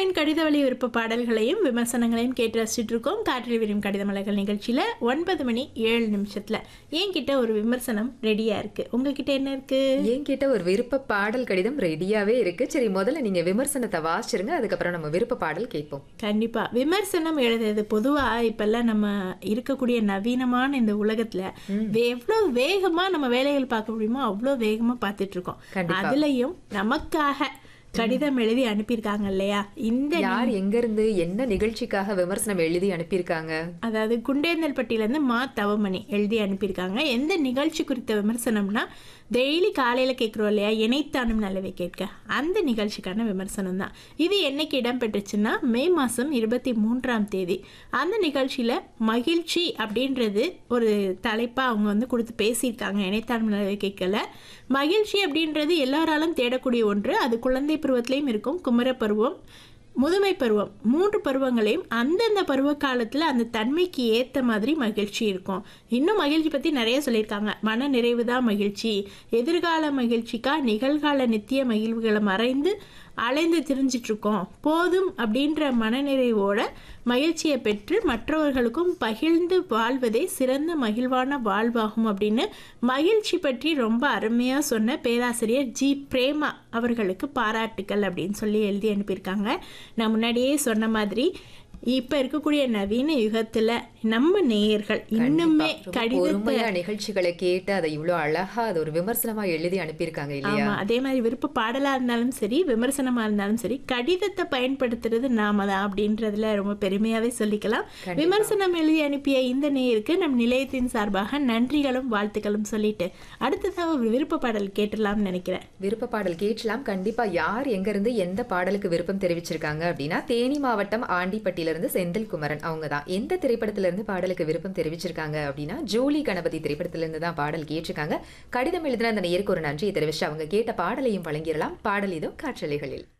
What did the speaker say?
நேர்களின் கடித வழி விருப்ப பாடல்களையும் விமர்சனங்களையும் கேட்டு ரசிச்சுட்டு இருக்கோம் காற்றில் விரும் கடித மலர்கள் நிகழ்ச்சியில் ஒன்பது மணி ஏழு நிமிஷத்தில் என்கிட்ட ஒரு விமர்சனம் ரெடியாக இருக்குது உங்ககிட்ட என்ன இருக்குது என்கிட்ட ஒரு விருப்ப பாடல் கடிதம் ரெடியாவே இருக்கு சரி முதல்ல நீங்க விமர்சனத்தை வாசிச்சிருங்க அதுக்கப்புறம் நம்ம விருப்ப பாடல் கேட்போம் கண்டிப்பாக விமர்சனம் எழுதுறது பொதுவாக இப்போல்லாம் நம்ம இருக்கக்கூடிய நவீனமான இந்த உலகத்தில் எவ்வளோ வேகமாக நம்ம வேலைகள் பார்க்க முடியுமோ அவ்வளோ வேகமாக பார்த்துட்டு இருக்கோம் கண்டிப்பா. அதுலேயும் நமக்காக கடிதம் எழுதி அனுப்பியிருக்காங்க இல்லையா இந்த யார் எங்க இருந்து என்ன நிகழ்ச்சிக்காக விமர்சனம் எழுதி அனுப்பியிருக்காங்க அதாவது குண்டேந்தல்பட்டியிலேருந்து மா தவமணி எழுதி அனுப்பியிருக்காங்க எந்த நிகழ்ச்சி குறித்த விமர்சனம்னா டெய்லி காலையில் கேட்குறோம் இல்லையா இணைத்தானும் நல்லவை கேட்க அந்த நிகழ்ச்சிக்கான விமர்சனம் தான் இது என்னைக்கு இடம்பெற்றுச்சுன்னா மே மாதம் இருபத்தி மூன்றாம் தேதி அந்த நிகழ்ச்சியில் மகிழ்ச்சி அப்படின்றது ஒரு தலைப்பாக அவங்க வந்து கொடுத்து பேசியிருக்காங்க இணைத்தானும் நல்லவை கேட்கல மகிழ்ச்சி அப்படின்றது எல்லாராலும் தேடக்கூடிய ஒன்று அது குழந்தை பருவத்திலையும் இருக்கும் குமர பருவம் முதுமை பருவம் மூன்று பருவங்களையும் அந்தந்த பருவ காலத்தில் அந்த தன்மைக்கு ஏற்ற மாதிரி மகிழ்ச்சி இருக்கும் இன்னும் மகிழ்ச்சி பற்றி நிறைய சொல்லியிருக்காங்க மன நிறைவு தான் மகிழ்ச்சி எதிர்கால மகிழ்ச்சிக்கா நிகழ்கால நித்திய மகிழ்வுகளை மறைந்து அலைந்து திரிஞ்சிட்டு இருக்கோம் போதும் அப்படின்ற மனநிறைவோட மகிழ்ச்சியை பெற்று மற்றவர்களுக்கும் பகிர்ந்து வாழ்வதே சிறந்த மகிழ்வான வாழ்வாகும் அப்படின்னு மகிழ்ச்சி பற்றி ரொம்ப அருமையாக சொன்ன பேராசிரியர் ஜி பிரேமா அவர்களுக்கு பாராட்டுக்கள் அப்படின்னு சொல்லி எழுதி அனுப்பியிருக்காங்க நான் முன்னாடியே சொன்ன மாதிரி இப்போ இருக்கக்கூடிய நவீன யுகத்தில் நம்ம நேயர்கள் இன்னுமே ரொம்ப கடிதத்தை பொறுமையா நிகழ்ச்சிகளை கேட்டு அதை இவ்வளவு அழகா அது ஒரு விமர்சனமா எழுதி அனுப்பியிருக்காங்க இல்லையா ஆமா அதே மாதிரி விருப்ப பாடலா இருந்தாலும் சரி விமர்சனமா இருந்தாலும் சரி கடிதத்தை பயன்படுத்துறது நாம தான் அப்படின்றதுல ரொம்ப பெருமையாவே சொல்லிக்கலாம் விமர்சனம் எழுதி அனுப்பிய இந்த நேயருக்கு நம் நிலையத்தின் சார்பாக நன்றிகளும் வாழ்த்துக்களும் சொல்லிட்டு அடுத்ததாக ஒரு விருப்ப பாடல் கேட்டுடலாம்னு நினைக்கிறேன் விருப்ப பாடல் கேட்கலாம் கண்டிப்பா யார் எங்க இருந்து எந்த பாடலுக்கு விருப்பம் தெரிவிச்சிருக்காங்க அப்படின்னா தேனி மாவட்டம் ஆண்டிப்பட்டியில இருந்து செந்தில் குமரன் அவங்க தான் எந்த திரைப்படத்துல இருந்து பாடலுக்கு விருப்பம் தெரிவிச்சிருக்காங்க அப்படின்னா ஜூலி கணபதி திரைப்படத்துல இருந்து தான் பாடல் கேட்டிருக்காங்க கடிதம் எழுதின அந்த நேருக்கு ஒரு நன்றியை தெரிவிச்சு அவங்க கேட்ட பாடலையும் வழங்கிடலாம் பாடல் இதோ காற்றலைகளில்